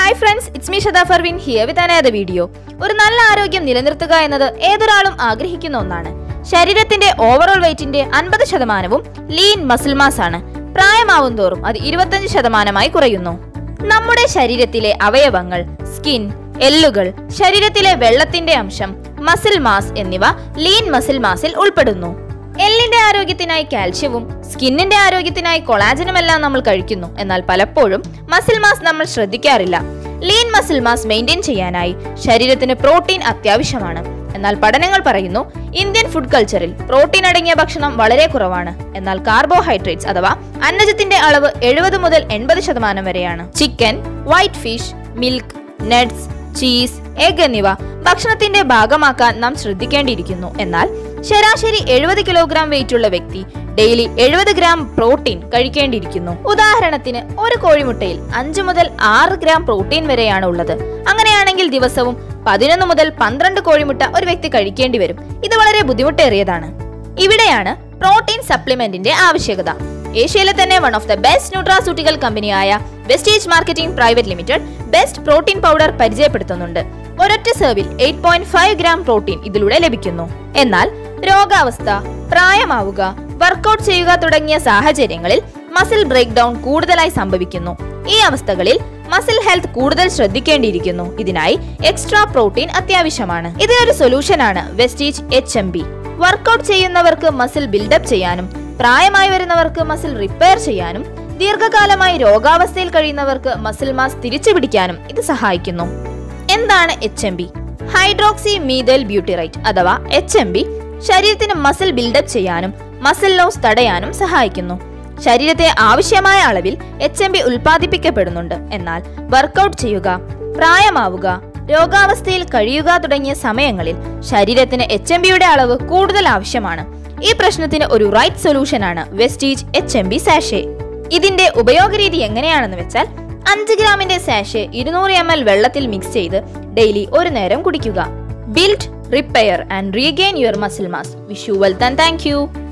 hi friends it's me Shada Farvin here with another video ഒരു നല്ല ആരോഗ്യം നിലനിർത്തുക എന്നത് ഏതൊരാളും ആഗ്രഹിക്കുന്ന ഒന്നാണ് ശരീരത്തിന്റെ ഓവറോൾ വെയിറ്റിന്റെ അൻപത് ശതമാനവും ലീൻ മസിൽ മാസ് ആണ് പ്രായമാവും തോറും അത് ഇരുപത്തഞ്ച് ശതമാനമായി കുറയുന്നു നമ്മുടെ ശരീരത്തിലെ അവയവങ്ങൾ സ്കിൻ എല്ലുകൾ ശരീരത്തിലെ വെള്ളത്തിന്റെ അംശം മസിൽ മാസ് എന്നിവ ലീൻ മസിൽ മാസിൽ ഉൾപ്പെടുന്നു എല്ലിന്റെ ആരോഗ്യത്തിനായി കാൽഷ്യവും സ്കിന്നിന്റെ ആരോഗ്യത്തിനായി കൊളാജനുമെല്ലാം നമ്മൾ കഴിക്കുന്നു എന്നാൽ പലപ്പോഴും മസിൽ മാസ് നമ്മൾ ശ്രദ്ധിക്കാറില്ല ലീൻ മസിൽ മാസ് മെയിൻറ്റെയിൻ ചെയ്യാനായി ശരീരത്തിന് പ്രോട്ടീൻ അത്യാവശ്യമാണ് എന്നാൽ പഠനങ്ങൾ പറയുന്നു ഇന്ത്യൻ ഫുഡ് കൾച്ചറിൽ പ്രോട്ടീൻ അടങ്ങിയ ഭക്ഷണം വളരെ കുറവാണ് എന്നാൽ കാർബോഹൈഡ്രേറ്റ്സ് അഥവാ അന്നജത്തിന്റെ അളവ് എഴുപത് മുതൽ എൺപത് ശതമാനം വരെയാണ് chicken white fish milk nuts cheese egg എന്നിവ ഭക്ഷണത്തിന്റെ ഭാഗമാക്കാൻ നാം ശ്രദ്ധിക്കേണ്ടിയിരിക്കുന്നു എന്നാൽ ശരാശരി എഴുപത് കിലോഗ്രാം വെയിറ്റ് ഉള്ള വ്യക്തി ഡെയിലി എഴുപത് ഗ്രാം പ്രോട്ടീൻ കഴിക്കേണ്ടിയിരിക്കുന്നു ഉദാഹരണത്തിന് ഒരു കോഴിമുട്ടയിൽ അഞ്ച് മുതൽ ആറ് ഗ്രാം പ്രോട്ടീൻ വരെയാണ് ഉള്ളത് അങ്ങനെയാണെങ്കിൽ ദിവസവും പതിനൊന്ന് മുതൽ പന്ത്രണ്ട് കോഴിമുട്ട ഒരു വ്യക്തി കഴിക്കേണ്ടി വരും ഇത് വളരെ ബുദ്ധിമുട്ടേറിയതാണ് ഇവിടെയാണ് പ്രോട്ടീൻ സപ്ലിമെന്റിന്റെ ആവശ്യകത ഏഷ്യയിലെ തന്നെ one of the best nutraceutical കമ്പനിയായ Vestige marketing private limited best protein powder പരിചയപ്പെടുത്തുന്നുണ്ട് ഒരൊറ്റ സെർവിൽ eight point five gram protein ഇതിലൂടെ ലഭിക്കുന്നു എന്നാൽ രോഗാവസ്ഥ പ്രായമാവുക വർക്കൗട്ട് ചെയ്യുക തുടങ്ങിയ സാഹചര്യങ്ങളിൽ മസിൽ ബ്രേക്ക് ഡൗൺ കൂടുതലായി സംഭവിക്കുന്നു ഈ അവസ്ഥകളിൽ മസിൽ ഹെൽത്ത് കൂടുതൽ ശ്രദ്ധിക്കേണ്ടിയിരിക്കുന്നു ഇതിനായി എക്സ്ട്രാ പ്രോട്ടീൻ അത്യാവശ്യമാണ് ഇതിനൊരു സൊല്യൂഷനാണ് Vestige H M B workout ചെയ്യുന്നവർക്ക് മസിൽ ബിൽഡപ്പ് ചെയ്യാനും പ്രായമായി വരുന്നവർക്ക് മസിൽ റിപ്പയർ ചെയ്യാനും ദീർഘകാലമായി രോഗാവസ്ഥയിൽ കഴിയുന്നവർക്ക് മസിൽ മാസ് തിരിച്ചു പിടിക്കാനും ഇത് സഹായിക്കുന്നു എന്താണ് H M B hydroxy methyl butyrate അഥവാ എച്ച് എം ബി ശരീരത്തിന് മസിൽ ബിൽഡപ്പ് ചെയ്യാനും മസിൽ ലോസ് തടയാനും സഹായിക്കുന്നു ശരീരത്തെ ആവശ്യമായ അളവിൽ എച്ച് എം ബി ഉൽപ്പാദിപ്പിക്കപ്പെടുന്നുണ്ട് എന്നാൽ വർക്കൗട്ട് ചെയ്യുക പ്രായമാവുക രോഗാവസ്ഥയിൽ കഴിയുക തുടങ്ങിയ സമയങ്ങളിൽ ശരീരത്തിന് എച്ച് എം ബിയുടെ അളവ് കൂടുതൽ ആവശ്യമാണ് ഈ പ്രശ്നത്തിന് ഒരു റൈറ്റ് സൊല്യൂഷനാണ് Vestige H M B sachet ഇതിന്റെ ഉപയോഗരീതി എങ്ങനെയാണെന്ന് വെച്ചാൽ അഞ്ച് ഗ്രാമിന്റെ സാഷെ ഇരുന്നൂറ് എം എൽ വെള്ളത്തിൽ മിക്സ് ചെയ്ത് ഡെയിലി ഒരു നേരം കുടിക്കുക build repair and regain your muscle mass wish you wealth and thank U